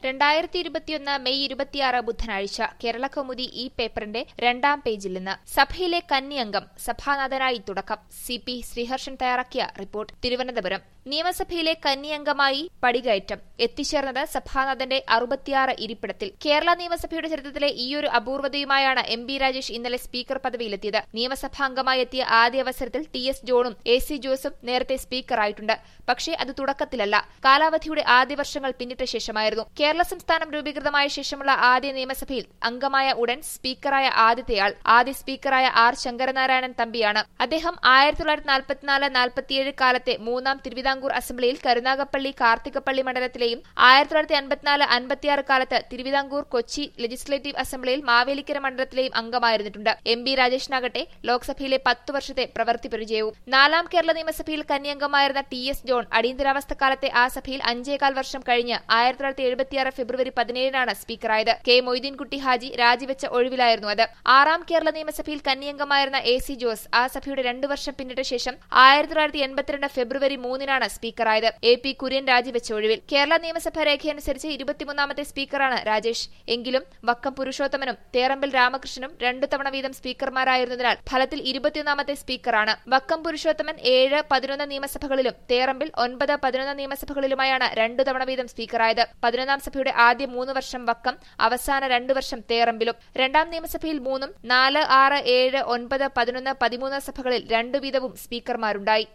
രണ്ടായിരത്തി ഇരുപത്തിയൊന്ന് മെയ് ഇരുപത്തിയാറ് ബുധനാഴ്ച കേരളകൗമുദി ഈ പേപ്പറിന്റെ രണ്ടാം പേജിൽ നിന്ന് സഭയിലെ കന്നിയംഗം സഭാനാഥനായി തുടക്കം സി പി ശ്രീഹർഷൻ തയ്യാറാക്കിയ റിപ്പോർട്ട് തിരുവനന്തപുരം നിയമസഭയിലെ കന്നിയംഗമായി പടികയറ്റം എത്തിച്ചേർന്നത് സഭാനാഥന്റെ അറുപത്തിയാറ് ഇരിപ്പിടത്തിൽ കേരള നിയമസഭയുടെ ചരിത്രത്തിലെ ഈയൊരു അപൂർവതയുമായാണ് എം ബി രാജേഷ് ഇന്നലെ സ്പീക്കർ പദവിയിലെത്തിയത് നിയമസഭാംഗമായി എത്തിയ ആദ്യ അവസരത്തിൽ ടി എസ് ജോണും എ സി ജോസും നേരത്തെ സ്പീക്കറായിട്ടുണ്ട് പക്ഷേ അത് തുടക്കത്തിലല്ല കാലാവധിയുടെ ആദ്യ വർഷങ്ങൾ പിന്നിട്ട ശേഷമായിരുന്നു കേരള സംസ്ഥാനം രൂപീകൃതമായ ശേഷമുള്ള ആദ്യ നിയമസഭയിൽ അംഗമായ ഉടൻ സ്പീക്കറായ ആദ്യത്തെയാൾ ആദ്യ സ്പീക്കറായ ആർ ശങ്കരനാരായണൻ തമ്പിയാണ് അദ്ദേഹം ആയിരത്തി തൊള്ളായിരത്തി നാൽപ്പത്തിനാല് നാൽപ്പത്തിയേഴ് കാലത്തെ മൂന്നാം തിരുവിതാംകൂർ അസംബ്ലിയിൽ കരുനാഗപ്പള്ളി കാർത്തികപ്പള്ളി മണ്ഡലത്തിലെയും ആയിരത്തി തൊള്ളായിരത്തി അൻപത്തിനാല് അൻപത്തിയാറ് കാലത്ത് തിരുവിതാംകൂർ കൊച്ചി ലെജിസ്ലേറ്റീവ് അസംബ്ലിയിൽ മാവേലിക്കര മണ്ഡലത്തിലെയും അംഗമായിരുന്നിട്ടുണ്ട് എം ബി രാജേഷിനാകട്ടെ ലോക്സഭയിലെ പത്തു വർഷത്തെ പ്രവൃത്തി പരിചയവും നാലാം കേരള നിയമസഭയിൽ കന്യാംഗമായിരുന്ന ടി എസ് ജോൺ അടിയന്തരാവസ്ഥ കാലത്തെ ആ സഭയിൽ അഞ്ചേകാൽ വർഷം കഴിഞ്ഞ് ആയിരത്തി തൊള്ളായിരത്തി എഴുപത്തിയാറ് ഫെബ്രുവരി പതിനേഴിനാണ് സ്പീക്കറായത് കെ മൊയ്തീൻകുട്ടി ഹാജി രാജിവെച്ച ഒഴിവിലായിരുന്നു അത് ആറാം കേരള നിയമസഭയിൽ കന്യാംഗമായിരുന്ന എ സി ജോസ് ആ സഭയുടെ രണ്ടു വർഷം പിന്നിട്ട ശേഷം ആയിരത്തി തൊള്ളായിരത്തി എൺപത്തിരണ്ട് ഫെബ്രുവരി മൂന്നിനാണ് സ്പീക്കറായത് എ പി കുര്യൻ രാജിവെച്ച ഒഴിവിൽ കേരള നിയമസഭ രേഖയനുസരിച്ച് ഇരുപത്തിമൂന്നാമത്തെ സ്പീക്കറാണ് രാജേഷ് എങ്കിലും വക്കം പുരുഷോത്തമനും തേറമ്പിൽ രാമകൃഷ്ണനും രണ്ടു തവണ വീതം സ്പീക്കർമാരായിരുന്നതിനാൽ ഫലത്തിൽ ഇരുപത്തിയൊന്നാമത്തെ സ്പീക്കറാണ് വക്കം പുരുഷോത്തമൻ ഏഴ് പതിനൊന്ന് നിയമസഭകളിലും തേറമ്പിൽ ഒൻപത് പതിനൊന്ന് നിയമസഭകളിലുമായാണ് രണ്ടു തവണ വീതം സ്പീക്കറായത് പതിനൊന്നാം സഭയുടെ ആദ്യ മൂന്ന് വർഷം വക്കം അവസാന രണ്ടു വർഷം തേറമ്പിലും രണ്ടാം നിയമസഭയിൽ മൂന്നും നാല് ആറ് ഏഴ് ഒൻപത് പതിനൊന്ന് പതിമൂന്ന് സഭകളിൽ രണ്ടു വീതവും സ്പീക്കർമാരുണ്ടായി